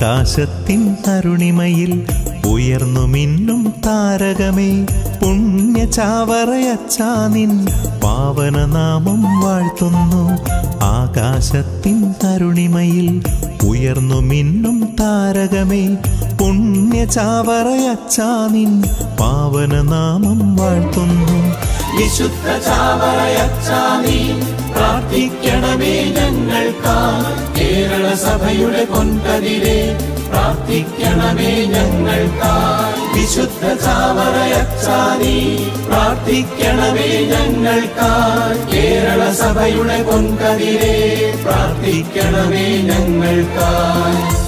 ആകാശത്തിൻ തരുണിമയിൽ ഉയർന്നു മിന്നും താരകമേ പുണ്യ ചാവറയച്ചാ നിൻ പാവനനാമം വാഴ്ത്തുന്നു ആകാശത്തിൻ തരുണിമയിൽ ഉയർന്നു മിന്നും താരകമേ പുണ്യ ചാവറയച്ചാ നിൻ പാവനനാമം വാഴ്ത്തുന്നു വിശുദ്ധ ചാവറയച്ചാനീ പ്രാർത്ഥിക്കണമേ ഞങ്ങൾക്കാ കേരള സഭയുടെ പൊൻകതിരെ പ്രാർത്ഥിക്കണമേ ഞങ്ങൾക്കാ വിശുദ്ധ ചാവറയച്ചാനീ പ്രാർത്ഥിക്കണമേ ഞങ്ങൾക്കാ കേരള സഭയുടെ പൊൻകതിരെ പ്രാർത്ഥിക്കണമേ ഞങ്ങൾക്കാ